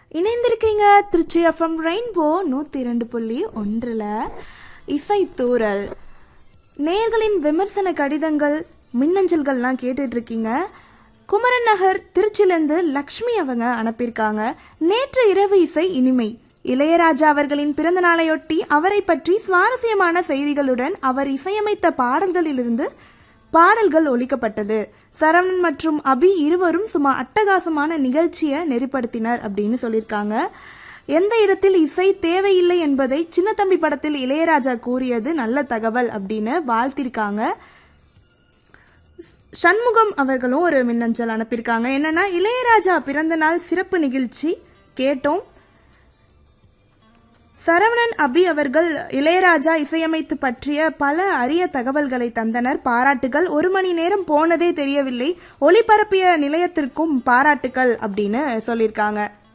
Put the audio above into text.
இணைந்திருக்கீங்க Trichy FM rainbow நூற்றி இரண்டு புள்ளி ஒன்றில் இசைத்தூரல் நேர்களின் விமர்சன கடிதங்கள் மின்னஞ்சல்கள்லாம் கேட்டுட்டு இருக்கீங்க குமரன் நகர் திருச்சிலேருந்து லக்ஷ்மி அவங்க அனுப்பியிருக்காங்க நேற்று இரவு இசை இனிமை இளையராஜா அவர்களின் பிறந்த நாளையொட்டி அவரை பற்றி சுவாரஸ்யமான செய்திகளுடன் அவர் இசையமைத்த பாடல்களிலிருந்து பாடல்கள் ஒலிக்கப்பட்டது சரவணன் மற்றும் அபி இருவரும் சும்மா அட்டகாசமான நிகழ்ச்சியை நெறிப்படுத்தினர் அப்படின்னு சொல்லியிருக்காங்க எந்த இடத்தில் இசை தேவையில்லை என்பதை சின்னத்தம்பி படத்தில் இளையராஜா கூறியது நல்ல தகவல் அப்படின்னு வாழ்த்திருக்காங்க சண்முகம் அவர்களும் ஒரு மின்னஞ்சல் அனுப்பியிருக்காங்க என்னன்னா இளையராஜா பிறந்த நாள் சிறப்பு நிகழ்ச்சி கேட்டோம் சரவணன் அபி அவர்கள் இளையராஜா இசையமைத்து பற்றிய பல அரிய தகவல்களை தந்தனர் பாராட்டுகள் ஒரு மணி நேரம் போனதே தெரியவில்லை ஒளிபரப்பிய நிலையத்திற்கும் பாராட்டுகள் அப்படின்னு சொல்லியிருக்காங்க